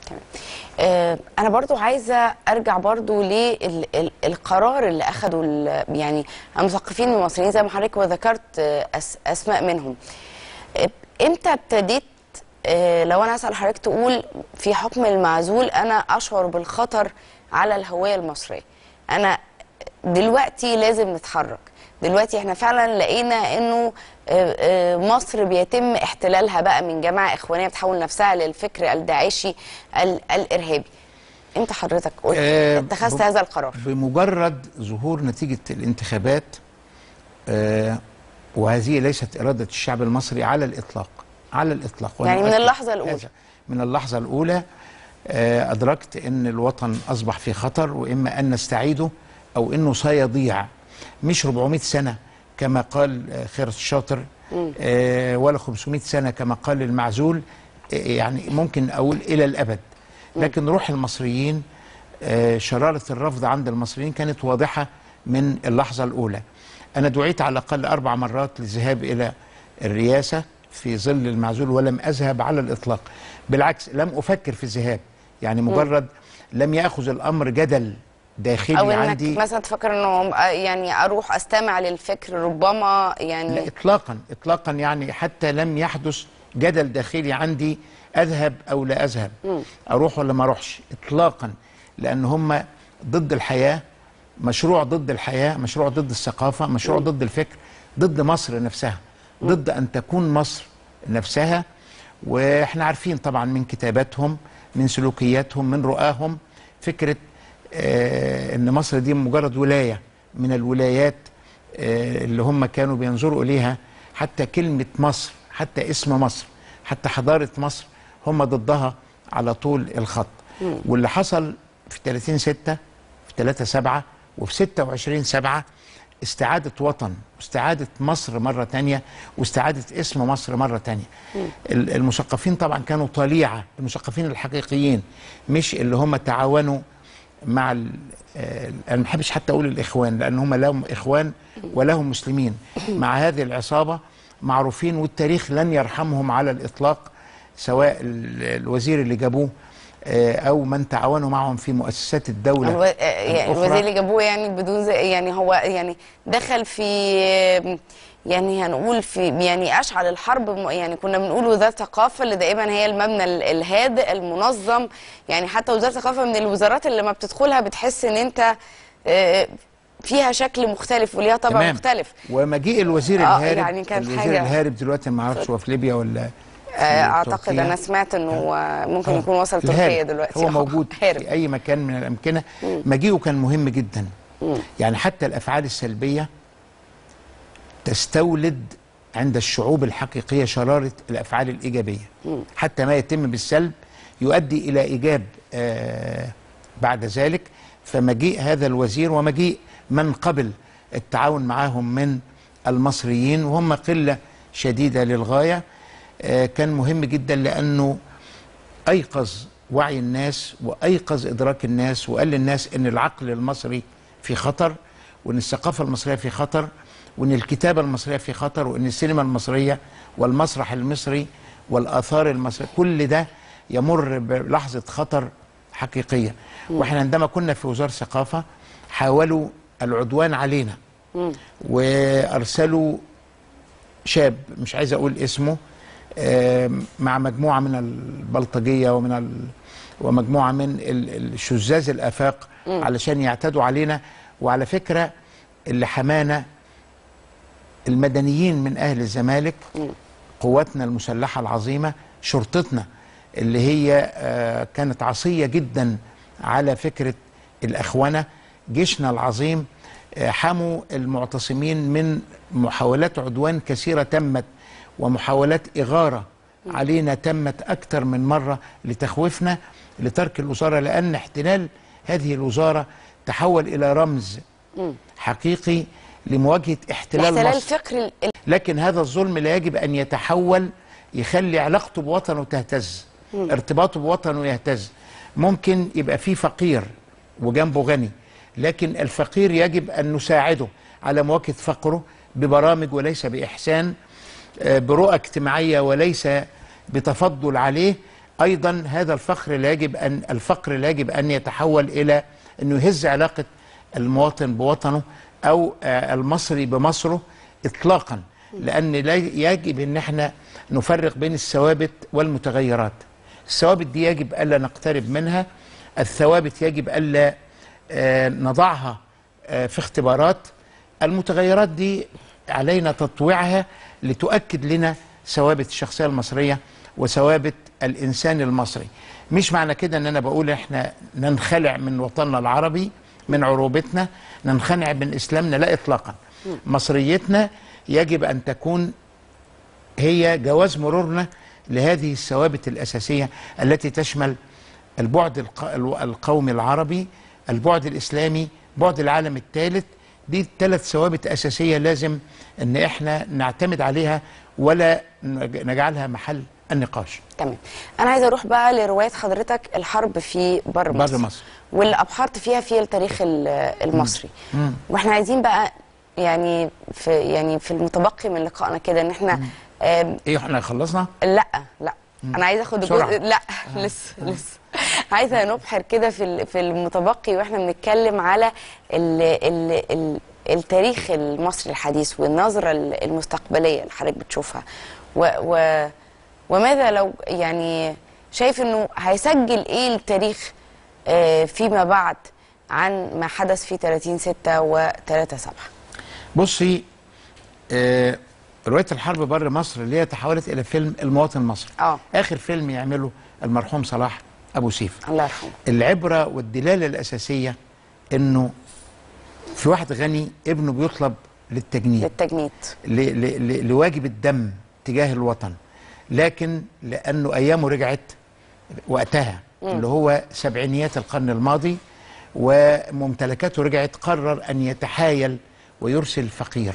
تمام آه، انا برضو عايزه ارجع برضو للقرار اللي اخده ال- يعني المثقفين المصريين زي ما حضرتك وذكرت آه، أس- اسماء منهم آه، امتى ابتديت آه، لو انا اسال حضرتك تقول في حكم المعزول انا اشعر بالخطر على الهويه المصريه انا دلوقتي لازم نتحرك دلوقتي احنا فعلا لقينا انه آه، آه، مصر بيتم احتلالها بقى من جماعه اخوانيه بتحول نفسها للفكر الداعشي ال- الارهابي امتى حضرتك قلت آه، اتخذت ب- هذا القرار بمجرد ظهور نتيجة الانتخابات آه، وهذه ليست إرادة الشعب المصري على الإطلاق على الإطلاق وأنا يعني من أؤكد اللحظة الأولى. هذا. من اللحظة الأولى آه، أدركت أن الوطن أصبح في خطر وإما أن نستعيده أو أنه سيضيع مش 400 سنة كما قال آه، خيرت الشاطر آه، ولا 500 سنة كما قال المعزول آه، يعني ممكن أقول إلى الأبد لكن روح المصريين آه، شرارة الرفض عند المصريين كانت واضحة من اللحظة الأولى أنا دعيت على الأقل أربع مرات للذهاب إلى الرئاسة في ظل المعزول ولم أذهب على الإطلاق بالعكس لم أفكر في الذهاب يعني مجرد لم يأخذ الأمر جدل داخلي او انك عندي مثلا تفكر انه آه، يعني اروح استمع للفكر ربما لا يعني اطلاقا اطلاقا يعني حتى لم يحدث جدل داخلي عندي اذهب او لا اذهب اروح ولا ما اروحش اطلاقا لان هم ضد الحياه مشروع ضد الحياه مشروع ضد الثقافه مشروع ضد الفكر ضد مصر نفسها ضد ان تكون مصر نفسها واحنا عارفين طبعا من كتاباتهم من سلوكياتهم من رؤاهم فكره آه ان مصر دي مجرد ولايه من الولايات آه، اللي هم كانوا بينظروا إليها حتى كلمة مصر حتى اسم مصر حتى حضارة مصر هم ضدها على طول الخط واللي حصل في 30 6 في 3 7 وفي 26 7 استعادة وطن واستعادة مصر مرة تانية واستعادة اسم مصر مرة تانية ال- المثقفين طبعا كانوا طليعة المثقفين الحقيقيين مش اللي هم تعاونوا مع ال- آه، انا ما بحبش حتى اقول الاخوان لان هم لهم اخوان ولهم مسلمين مع هذه العصابه معروفين والتاريخ لن يرحمهم على الاطلاق سواء ال- الوزير اللي جابوه آه، او من تعاونوا معهم في مؤسسات الدوله الو... آه، يعني الأخرى. الوزير اللي جابوه يعني بدون زي... يعني هو يعني دخل في يعني هنقول في يعني اشعل الحرب م- يعني كنا بنقول وزاره الثقافه اللي دائما هي المبنى ال- الهادئ المنظم يعني حتى وزاره الثقافه من الوزارات اللي لما بتدخلها بتحس ان انت آه، فيها شكل مختلف وليها طبع تمام. مختلف ومجيء الوزير آه، الهارب يعني كانت الوزير حاجة- الهارب دلوقتي ما اعرفش هو في ليبيا ولا في آه، اعتقد تركيا. انا سمعت انه آه، ممكن آه، يكون وصل الهارب. تركيا دلوقتي هو آه، موجود هارب في اي مكان من الامكنه مجيئه كان مهم جدا يعني حتى الافعال السلبيه تستولد عند الشعوب الحقيقيه شراره الافعال الايجابيه حتى ما يتم بالسلب يؤدي الى ايجاب آه بعد ذلك فمجيء هذا الوزير ومجيء من قبل التعاون معهم من المصريين وهم قله شديده للغايه آه كان مهم جدا لانه ايقظ وعي الناس وايقظ ادراك الناس وقال للناس ان العقل المصري في خطر وان الثقافه المصريه في خطر وان الكتابه المصريه في خطر وان السينما المصريه والمسرح المصري والاثار المصريه كل ده يمر بلحظه خطر حقيقيه واحنا عندما كنا في وزاره الثقافه حاولوا العدوان علينا وارسلوا شاب مش عايز اقول اسمه آم، مع مجموعه من البلطجيه ومن ال... ومجموعه من ال- الشذاذ الافاق علشان يعتدوا علينا وعلى فكره اللي حمانا المدنيين من اهل الزمالك قواتنا المسلحه العظيمه شرطتنا اللي هي آه، كانت عصيه جدا على فكره الاخونه جيشنا العظيم آه، حموا المعتصمين من محاولات عدوان كثيره تمت ومحاولات اغاره علينا تمت اكثر من مره لتخويفنا لترك الوزاره لان احتلال هذه الوزاره تحول الى رمز حقيقي لمواجهه احتلال الاحتلال مصر الفكري ال- لكن هذا الظلم لا يجب ان يتحول يخلي علاقته بوطنه تهتز ارتباطه بوطنه يهتز ممكن يبقى في فقير وجنبه غني لكن الفقير يجب ان نساعده على مواجهه فقره ببرامج وليس باحسان آه، برؤى اجتماعيه وليس بتفضل عليه ايضا هذا الفخر لا يجب ان الفقر لا يجب ان يتحول الى انه يهز علاقه المواطن بوطنه او آه، المصري بمصره اطلاقا لان لا يجب ان احنا نفرق بين الثوابت والمتغيرات الثوابت دي يجب الا نقترب منها الثوابت يجب الا آه، نضعها آه، في اختبارات المتغيرات دي علينا تطويعها لتؤكد لنا ثوابت الشخصيه المصريه وثوابت الانسان المصري مش معنى كده ان انا بقول احنا ننخلع من وطننا العربي من عروبتنا ننخلع من اسلامنا لا اطلاقا مصريتنا يجب ان تكون هي جواز مرورنا لهذه الثوابت الاساسيه التي تشمل البعد الق- الو- القومي العربي البعد الاسلامي بعد العالم الثالث دي ثلاث ثوابت اساسيه لازم ان احنا نعتمد عليها ولا نج- نجعلها محل النقاش تمام انا عايزه اروح بقى لروايه حضرتك الحرب في بر بر مصر, مصر. واللي ابحرت فيها في التاريخ ال- المصري واحنا عايزين بقى يعني في يعني في المتبقي من لقائنا كده ان احنا آم، ايه احنا خلصنا لا لا انا عايزه اخد بسرعة. الجزء لا لسه لسه عايزه نبحر كده في ال- في المتبقي واحنا بنتكلم على ال ال ال التاريخ المصري الحديث والنظره ال- المستقبليه اللي حضرتك بتشوفها و و وماذا لو يعني شايف انه هيسجل ايه التاريخ آه، فيما بعد عن ما حدث في 30 6 و 3 7 بصي آه روايه الحرب بر مصر اللي هي تحولت الى فيلم المواطن المصري اه اخر فيلم يعمله المرحوم صلاح ابو سيف الله يرحمه العبره والدلاله الاساسيه انه في واحد غني ابنه بيطلب للتجنيد للتجنيد ل- ل- ل- لواجب الدم تجاه الوطن لكن لانه ايامه رجعت وقتها اللي هو سبعينيات القرن الماضي وممتلكاته رجعت قرر ان يتحايل ويرسل فقير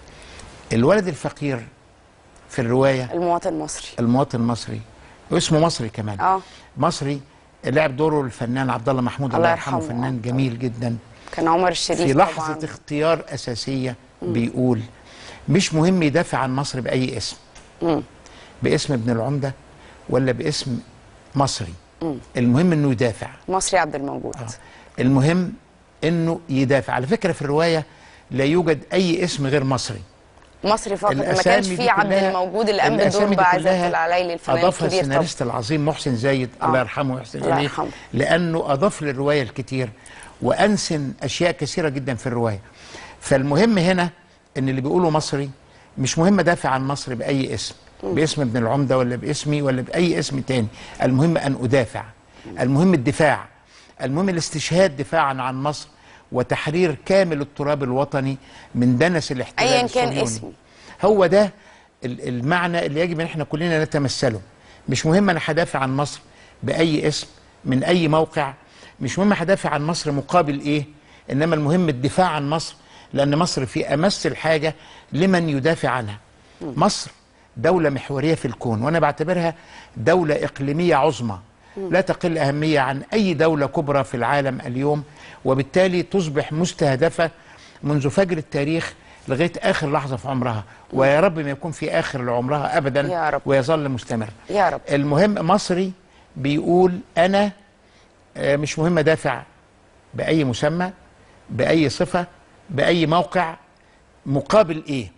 الولد الفقير في الروايه المواطن المصري المواطن المصري واسمه مصري كمان اه مصري لعب دوره الفنان عبد الله محمود الله الله يرحمه يرحمه. فنان جميل جدا كان عمر الشريف في لحظة طبعا اختيار أساسية بيقول مش مهم يدافع عن مصر بأي اسم مم. باسم ابن العمدة ولا باسم مصري المهم انه يدافع مصري عبد الموجود آه. المهم انه يدافع على فكرة في الرواية لا يوجد اي اسم غير مصري مصري فقط ما الأسامي كانش دي فيه عبد كلها- الموجود اللي قام بدور الأسامي دي بقى عزت كلها العلايلي الفنان أضافها الكبير طبعا السيناريست العظيم محسن زايد آه. الله يرحمه ويحسن الله إليه يرحمه. لأنه أضاف للرواية الكتير وأنسن أشياء كثيرة جدا في الرواية فالمهم هنا إن اللي بيقولوا مصري مش مهم أدافع عن مصر بأي اسم باسم ابن العمدة ولا باسمي ولا بأي اسم تاني المهم أن أدافع المهم الدفاع المهم الاستشهاد دفاعا عن مصر وتحرير كامل التراب الوطني من دنس الاحتلال ايا كان الصهيوني. اسمي هو ده ال- المعنى اللي يجب ان احنا كلنا نتمثله مش مهم انا هدافع عن مصر باي اسم من اي موقع مش مهم هدافع عن مصر مقابل ايه انما المهم الدفاع عن مصر لان مصر في امس الحاجه لمن يدافع عنها مصر دوله محوريه في الكون وانا بعتبرها دوله اقليميه عظمى لا تقل اهميه عن اي دوله كبرى في العالم اليوم وبالتالي تصبح مستهدفه منذ فجر التاريخ لغايه اخر لحظه في عمرها ويا رب ما يكون في اخر لعمرها ابدا يا رب. ويظل مستمر يا رب المهم مصري بيقول انا آه، مش مهم ادافع باي مسمى باي صفه باي موقع مقابل ايه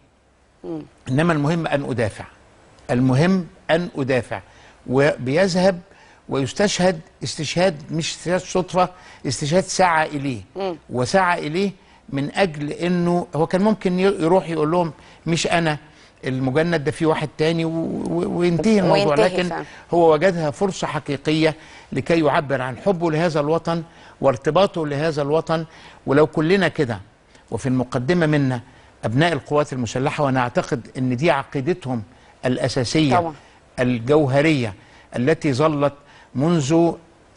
انما المهم ان ادافع المهم ان ادافع وبيذهب ويستشهد استشهاد مش استشهاد صدفه استشهاد سعى اليه وسعى اليه من اجل انه هو كان ممكن ي- يروح يقول لهم مش انا المجند ده في واحد تاني و- و- وينتهي الموضوع وينتهي لكن فعلا. هو وجدها فرصة حقيقية لكي يعبر عن حبه لهذا الوطن وارتباطه لهذا الوطن ولو كلنا كده وفي المقدمة منا أبناء القوات المسلحة وأنا أعتقد أن دي عقيدتهم الأساسية طبعا. الجوهرية التي ظلت منذ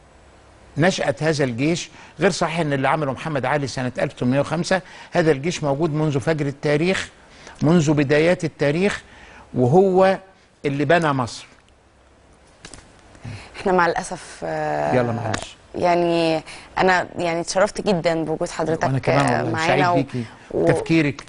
نشأة هذا الجيش غير صحيح أن اللي عمله محمد علي سنة 1805 هذا الجيش موجود منذ فجر التاريخ منذ بدايات التاريخ وهو اللي بنى مصر احنا مع الاسف آه، يلا معلش يعني انا يعني اتشرفت جدا بوجود حضرتك وانا كمان آه، والله معانا سعيد و- بيكي و- وتفكيرك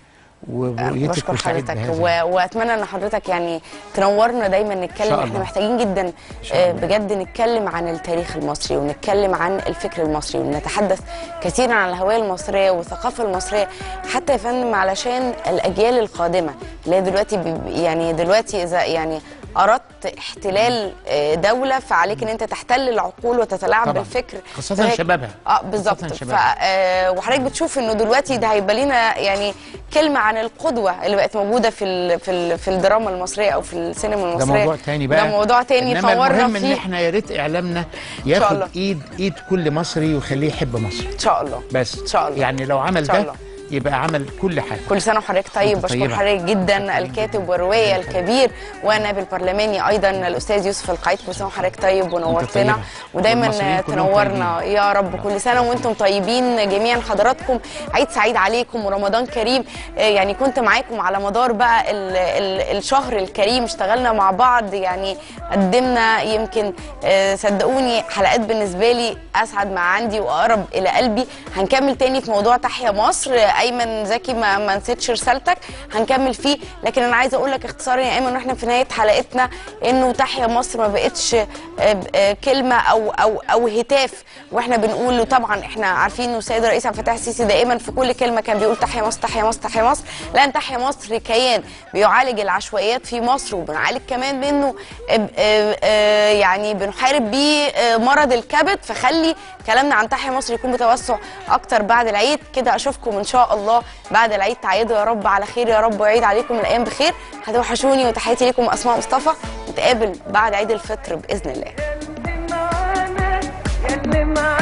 ورؤيتك بشكر وسعيد حضرتك بهذا. و... واتمنى ان حضرتك يعني تنورنا دايما نتكلم شاء احنا الله. محتاجين جدا شاء آه، الله. بجد نتكلم عن التاريخ المصري ونتكلم عن الفكر المصري ونتحدث كثيرا عن الهوية المصرية والثقافة المصرية حتى يا فندم علشان الأجيال القادمة اللي هي دلوقتي بي- يعني دلوقتي إذا يعني أردت احتلال آه، دولة فعليك إن أنت تحتل العقول وتتلاعب طبعاً. بالفكر خاصة فهيك- شبابها. اه بالظبط خاصة ف... شبابها. آه، وحضرتك بتشوف انه دلوقتي ده هيبقى لنا يعني كلمه عن القدوه اللي بقت موجوده في ال... في ال... في الدراما المصريه او في السينما ده المصريه موضوع تاني بقى ده موضوع تاني انما طورنا المهم ان فيه احنا يا ريت اعلامنا الله. ياخد ايد ايد كل مصري ويخليه يحب مصر ان شاء الله بس ان شاء الله يعني لو عمل إن شاء ده الله. يبقى عمل كل حاجه كل سنه وحضرتك طيب وأنت بشكر طيبة. حضرتك جدا الكاتب والروائي الكبير ونائب البرلماني ايضا الاستاذ يوسف القايد كل سنه وحضرتك طيب ونورتنا طيبة. ودايما والمصريين كلهم تنورنا يا رب كل سنه وانتم طيبين جميعا حضراتكم عيد سعيد عليكم ورمضان كريم آه، يعني كنت معاكم على مدار بقى ال ال الشهر الكريم اشتغلنا مع بعض يعني قدمنا يمكن آه، صدقوني حلقات بالنسبه لي اسعد ما عندي واقرب الى قلبي هنكمل تاني في موضوع تحيا مصر آه، ايمن زكي ما, ما نسيتش رسالتك هنكمل فيه لكن انا عايزه اقول لك اختصارا يا ايمن واحنا في نهايه حلقتنا انه تحيا مصر ما بقتش آه، آه، كلمه او او او هتاف واحنا بنقول له طبعا احنا عارفين انه السيد الرئيس عبد الفتاح السيسي دائما في كل كلمه كان بيقول تحيا مصر تحيا مصر تحيا مصر لان تحيا مصر كيان بيعالج العشوائيات في مصر وبنعالج كمان منه آه، آه، آه، يعني بنحارب بيه آه، مرض الكبد فخلي كلامنا عن تحيا مصر يكون بتوسع اكتر بعد العيد كده اشوفكم ان شاء الله بعد العيد تعيدوا يا رب على خير يا رب ويعيد عليكم الايام بخير هتوحشوني وتحياتي لكم اسماء مصطفى نتقابل بعد عيد الفطر باذن الله معانا يا اللي معانا